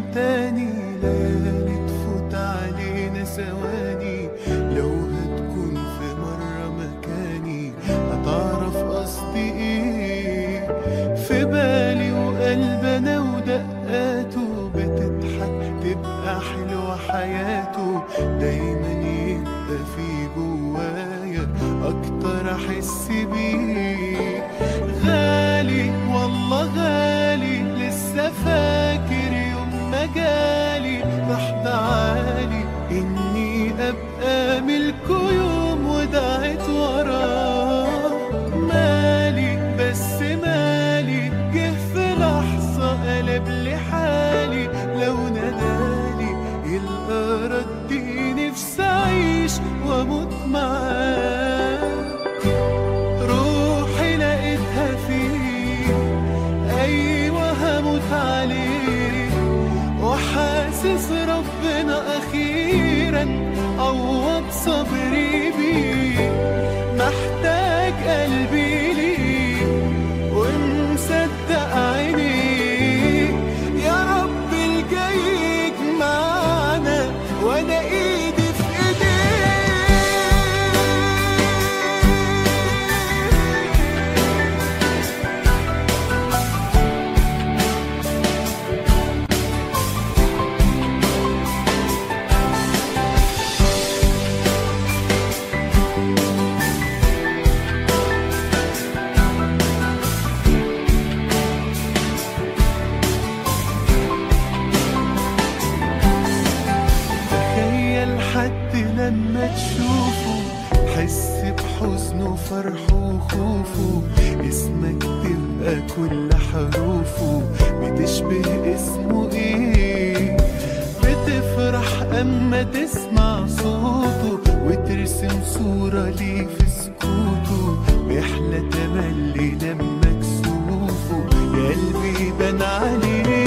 تاني ليالي تفوت علينا ثواني لو هتكون في مرة مكاني هتعرف قصدي ايه في بالي وقلب انا ودقاته بتضحك تبقى حلوة حياته دايما يبقى في جوايا اكتر احس بيه غالي والله غالي لسه فاكر يوم ما جالي راح دعالي اني ابقى ملكه يوم ودعت وراه مالي بس مالي جه في لحظة قلب لي حالي لو نادالي يلقى ردي نفسي أعيش وأموت معاه روحي لقيتها فيه أيوة هموت عليه وحاسس ربنا أخيرا عوض صبري بيه محتاج قلبي ليه ومصدق عينيه يا رب الجاي يجمعنا وانا ايدي في ايديه تخيل حد لما تشوفه حس بحزنه فرحه وخوفه اسمك تبقى كل حروفه بتشبه اسمه ايه بتفرح اما تسمع صوته وترسم صورة ليه في سكوته بيحلى تملي لما كسوفه يا قلبي بان عليه